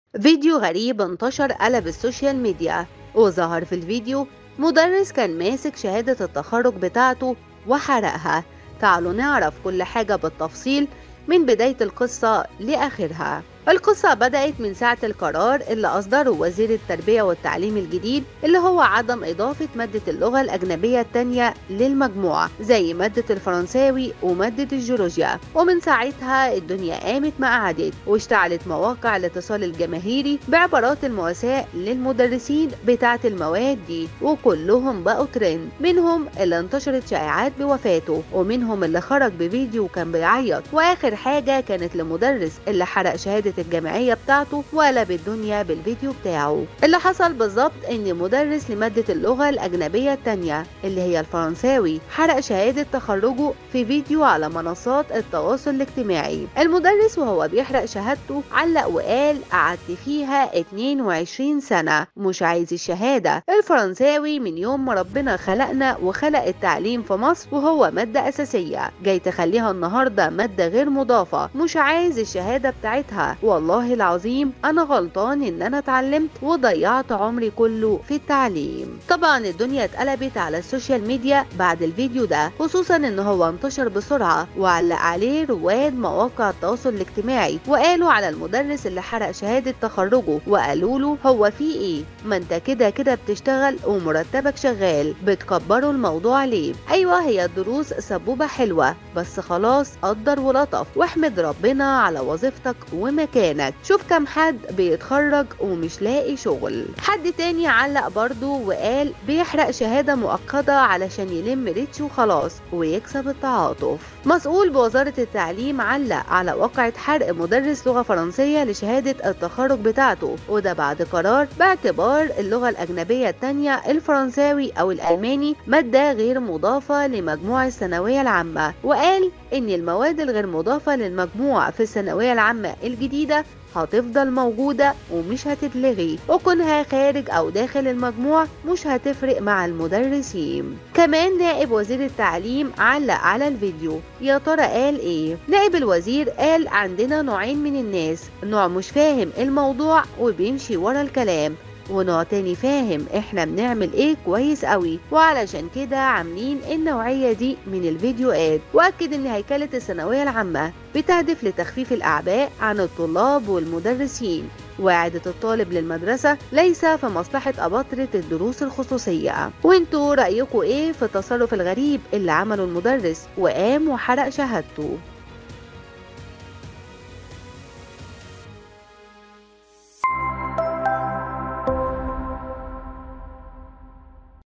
فيديو غريب انتشر قلب السوشيال ميديا وظهر في الفيديو مدرس كان ماسك شهادة التخرج بتاعته وحرقها تعالوا نعرف كل حاجة بالتفصيل من بداية القصة لآخرها القصة بدأت من ساعة القرار اللي أصدره وزير التربية والتعليم الجديد اللي هو عدم إضافة مادة اللغة الأجنبية التانية للمجموعة زي مادة الفرنساوي ومادة الجيولوجيا ومن ساعتها الدنيا قامت ما قعدت واشتعلت مواقع الاتصال الجماهيري بعبارات المواساة للمدرسين بتاعة المواد دي وكلهم بقوا ترند منهم اللي انتشرت شائعات بوفاته ومنهم اللي خرج بفيديو وكان بيعيط وآخر حاجة كانت لمدرس اللي حرق شهادة الجامعية بتاعته وقلب الدنيا بالفيديو بتاعه اللي حصل بالظبط ان مدرس لمادة اللغة الأجنبية التانية اللي هي الفرنساوي حرق شهادة تخرجه في فيديو على منصات التواصل الاجتماعي المدرس وهو بيحرق شهادته علق وقال قعدت فيها 22 سنة مش عايز الشهادة الفرنساوي من يوم ما ربنا خلقنا وخلق التعليم في مصر وهو مادة أساسية جاي تخليها النهاردة مادة غير مضافة مش عايز الشهادة بتاعتها والله العظيم انا غلطان ان انا اتعلمت وضيعت عمري كله في التعليم طبعا الدنيا اتقلبت على السوشيال ميديا بعد الفيديو ده خصوصا ان هو انتشر بسرعة وعلق عليه رواد مواقع التواصل الاجتماعي وقالوا على المدرس اللي حرق شهادة تخرجه وقالوا له هو في ايه ما انت كده كده بتشتغل ومرتبك شغال بتكبروا الموضوع ليه ايوه هي الدروس سبوبة حلوة بس خلاص قدر ولطف واحمد ربنا على وظيفتك ومكانك شوف كم حد بيتخرج ومش لاقي شغل حد تاني علق برضو وقال بيحرق شهادة مؤقتة علشان يلم ريتش وخلاص ويكسب التعاطف مسؤول بوزارة التعليم علق على واقعة حرق مدرس لغة فرنسية لشهادة التخرج بتاعته وده بعد قرار باعتبار اللغة الأجنبية التانية الفرنساوي أو الألماني مادة غير مضافة لمجموع الثانوية العامة وقال إن المواد الغير مضافة للمجموع في الثانوية العامة الجديدة هتفضل موجودة ومش هتتلغي وكونها خارج أو داخل المجموع مش هتفرق مع المدرسين كمان نائب وزير التعليم علق على الفيديو يا ترى قال ايه نائب الوزير قال عندنا نوعين من الناس نوع مش فاهم الموضوع وبيمشي ورا الكلام ونوع تاني فاهم احنا بنعمل ايه كويس قوي وعلشان كده عاملين النوعية دي من الفيديوهات واكد ان هيكلة الثانوية العامة بتهدف لتخفيف الاعباء عن الطلاب والمدرسين وإعادة الطالب للمدرسة ليس في مصلحة أباطرة الدروس الخصوصية وانتوا رأيكم ايه في التصرف الغريب اللي عمله المدرس وقام وحرق شهادته